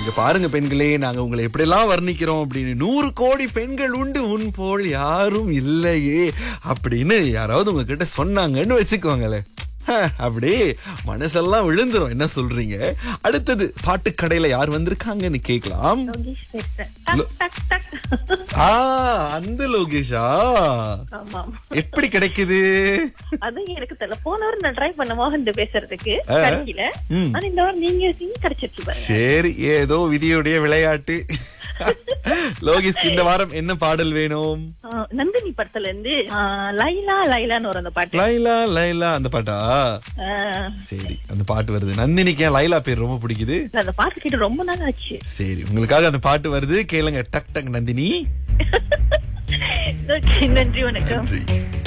இங்க பாருங்க பெண்களே நாங்க உங்களை எப்படியெல்லாம் வர்ணிக்கிறோம் அப்படின்னு நூறு கோடி பெண்கள் உண்டு உன் போல் யாரும் இல்லையே அப்படின்னு யாராவது உங்ககிட்ட சொன்னாங்கன்னு வச்சுக்கோங்களேன் ஹ, அப்படி மனசெல்லாம் விழுந்துரும் என்ன சொல்றீங்க அடுத்தது பாட்டு கடையில யார் வந்திருக்காங்கன்னு கேக்கலாம் லோகேஷ் பேசுறேன் டக், டக், டக். ஆ அந்த லோகேஷா ஆமாம் எப்படி கிடைக்குது அது எனக்கு தெரியல போன வாரம் நான் ட்ரை பண்ண மோகன் பேசுறதுக்கு ஆ. கிடைக்கல ம். ஆனா இந்த வாரம் நீங்க இருக்கீங்க கிடைச்சிருச்சு பாருங்க சரி ஏதோ விதியுடைய விளையாட்டு லோகேஷ் இந்த வாரம் என்ன பாடல் வேணும் ஆ, நந்தினி படத்துல இருந்து ஆ, லைலா லைலான்னு வரும் அந்த பாட்டு லைலா லைலா அந்த பாட்டா ஆ, சரி அந்த பாட்டு வருது நந்தினிக்கு ஏன் லைலா பேர் ரொம்ப பிடிக்குது அந்த பாட்டு கேட்டு ரொம்ப நாள் ஆச்சு சரி உங்களுக்காக அந்த பாட்டு வருது கேளுங்க டக் டக் நந்தினி Okay, நன்றி வணக்கம் நன்றி